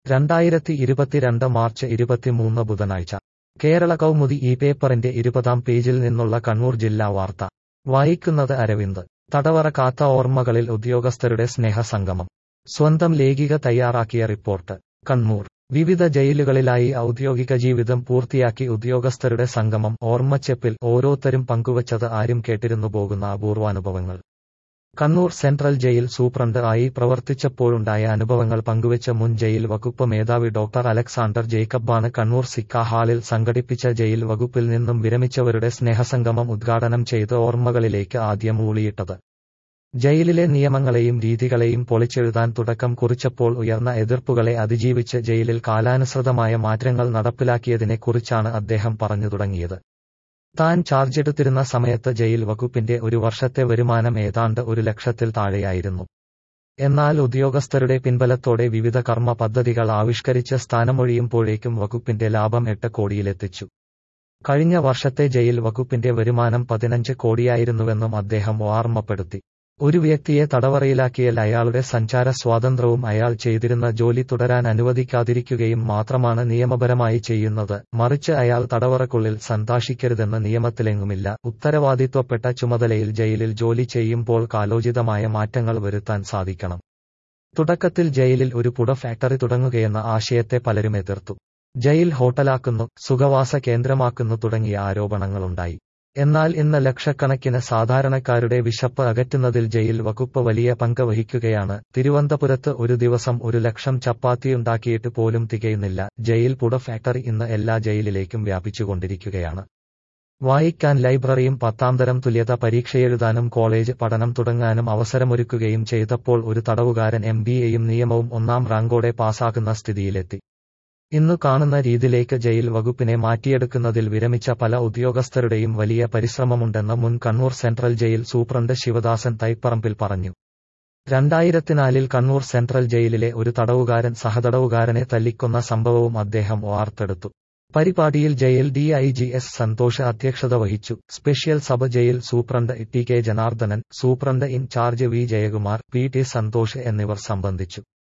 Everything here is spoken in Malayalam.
രണ്ടായിരത്തി ഇരുപത്തിരണ്ട് മാർച്ച് ഇരുപത്തിമൂന്ന് ബുധനാഴ്ച കേരള കൗമുദി ഈ പേപ്പറിന്റെ ഇരുപതാം പേജിൽ നിന്നുള്ള കണ്ണൂർ ജില്ലാ വാർത്ത വായിക്കുന്നത് അരവിന്ദ് തടവറ കാത്ത ഓർമ്മകളിൽ ഉദ്യോഗസ്ഥരുടെ സ്നേഹസംഗമം സ്വന്തം ലേഖിക തയ്യാറാക്കിയ റിപ്പോർട്ട് കണ്ണൂർ വിവിധ ജയിലുകളിലായി ഔദ്യോഗിക ജീവിതം പൂർത്തിയാക്കി ഉദ്യോഗസ്ഥരുടെ സംഗമം ഓർമ്മച്ചെപ്പിൽ ഓരോരുത്തരും പങ്കുവച്ചത് ആരും കേട്ടിരുന്നു പോകുന്ന അപൂർവാനുഭവങ്ങൾ കണ്ണൂർ സെൻട്രൽ ജയിൽ സൂപ്രണ്ട് ആയി പ്രവർത്തിച്ചപ്പോഴുണ്ടായ അനുഭവങ്ങൾ പങ്കുവച്ച മുൻ ജയിൽ വകുപ്പ് മേധാവി ഡോക്ടർ അലക്സാണ്ടർ ജേക്കബാണ് കണ്ണൂർ സിക്ക ഹാളിൽ സംഘടിപ്പിച്ച ജയിൽ വകുപ്പിൽ നിന്നും വിരമിച്ചവരുടെ സ്നേഹസംഗമം ഉദ്ഘാടനം ചെയ്ത് ഓർമ്മകളിലേക്ക് ആദ്യം ഊളിയിട്ടത് ജയിലിലെ നിയമങ്ങളെയും രീതികളെയും പൊളിച്ചെഴുതാൻ തുടക്കം കുറിച്ചപ്പോൾ ഉയർന്ന എതിർപ്പുകളെ അതിജീവിച്ച് ജയിലിൽ കാലാനുസൃതമായ മാറ്റങ്ങൾ നടപ്പിലാക്കിയതിനെക്കുറിച്ചാണ് അദ്ദേഹം പറഞ്ഞു തുടങ്ങിയത് താൻ ചാർജെടുത്തിരുന്ന സമയത്ത് ജയിൽ വകുപ്പിന്റെ ഒരു വർഷത്തെ വരുമാനം ഏതാണ്ട് ഒരു ലക്ഷത്തിൽ താഴെയായിരുന്നു എന്നാൽ ഉദ്യോഗസ്ഥരുടെ പിൻബലത്തോടെ വിവിധ കർമ്മ പദ്ധതികൾ ആവിഷ്കരിച്ച് സ്ഥാനമൊഴിയുമ്പോഴേക്കും വകുപ്പിന്റെ ലാഭം എട്ട് കോടിയിലെത്തിച്ചു കഴിഞ്ഞ വർഷത്തെ ജയിൽ വകുപ്പിന്റെ വരുമാനം പതിനഞ്ച് കോടിയായിരുന്നുവെന്നും അദ്ദേഹം ഓർമ്മപ്പെടുത്തി ഒരു വ്യക്തിയെ തടവറയിലാക്കിയാൽ അയാളുടെ സഞ്ചാര സ്വാതന്ത്ര്യവും അയാൾ ചെയ്തിരുന്ന ജോലി തുടരാൻ അനുവദിക്കാതിരിക്കുകയും മാത്രമാണ് നിയമപരമായി ചെയ്യുന്നത് മറിച്ച് അയാൾ തടവറക്കുള്ളിൽ സന്താഷിക്കരുതെന്ന് നിയമത്തിലെങ്ങുമില്ല ഉത്തരവാദിത്വപ്പെട്ട ചുമതലയിൽ ജയിലിൽ ജോലി ചെയ്യുമ്പോൾ കാലോചിതമായ മാറ്റങ്ങൾ വരുത്താൻ സാധിക്കണം തുടക്കത്തിൽ ജയിലിൽ ഒരു പുട ഫാക്ടറി തുടങ്ങുകയെന്ന ആശയത്തെ പലരും എതിർത്തു ജയിൽ ഹോട്ടലാക്കുന്നു സുഖവാസ കേന്ദ്രമാക്കുന്നു തുടങ്ങിയ ആരോപണങ്ങളുണ്ടായി എന്നാൽ ഇന്ന് ലക്ഷക്കണക്കിന് സാധാരണക്കാരുടെ വിശപ്പ് അകറ്റുന്നതിൽ ജയിൽ വകുപ്പ് വലിയ പങ്ക് വഹിക്കുകയാണ് തിരുവനന്തപുരത്ത് ഒരു ദിവസം ഒരു ലക്ഷം ചപ്പാത്തിയുണ്ടാക്കിയിട്ട് പോലും തികയുന്നില്ല ജയിൽ പുട ഫാക്ടറി ഇന്ന് എല്ലാ ജയിലിലേക്കും വ്യാപിച്ചുകൊണ്ടിരിക്കുകയാണ് വായിക്കാൻ ലൈബ്രറിയും പത്താംതരം തുല്യത പരീക്ഷയെഴുതാനും കോളേജ് പഠനം തുടങ്ങാനും അവസരമൊരുക്കുകയും ചെയ്തപ്പോൾ ഒരു തടവുകാരൻ എം ബി എയും നിയമവും ഒന്നാം റാങ്കോടെ പാസാകുന്ന സ്ഥിതിയിലെത്തി ഇന്നു കാണുന്ന രീതിയിലേക്ക് ജയിൽ വകുപ്പിനെ മാറ്റിയെടുക്കുന്നതിൽ വിരമിച്ച പല ഉദ്യോഗസ്ഥരുടെയും വലിയ പരിശ്രമമുണ്ടെന്ന് മുൻ Kannur central jail superintendent Sivadasan Thaiparambil പറഞ്ഞു രണ്ടായിരത്തിനാലിൽ കണ്ണൂർ സെൻട്രൽ ജയിലിലെ ഒരു തടവുകാരൻ സഹതടവുകാരനെ തല്ലിക്കൊന്ന സംഭവവും അദ്ദേഹം വാർത്തെടുത്തു പരിപാടിയിൽ jail D I G S Santhosh അധ്യക്ഷത വഹിച്ചു special sub jail superintendent T K Janardhanan superintendent in charge V Jayakumar P T Santhosh എന്നിവർ സംബന്ധിച്ചു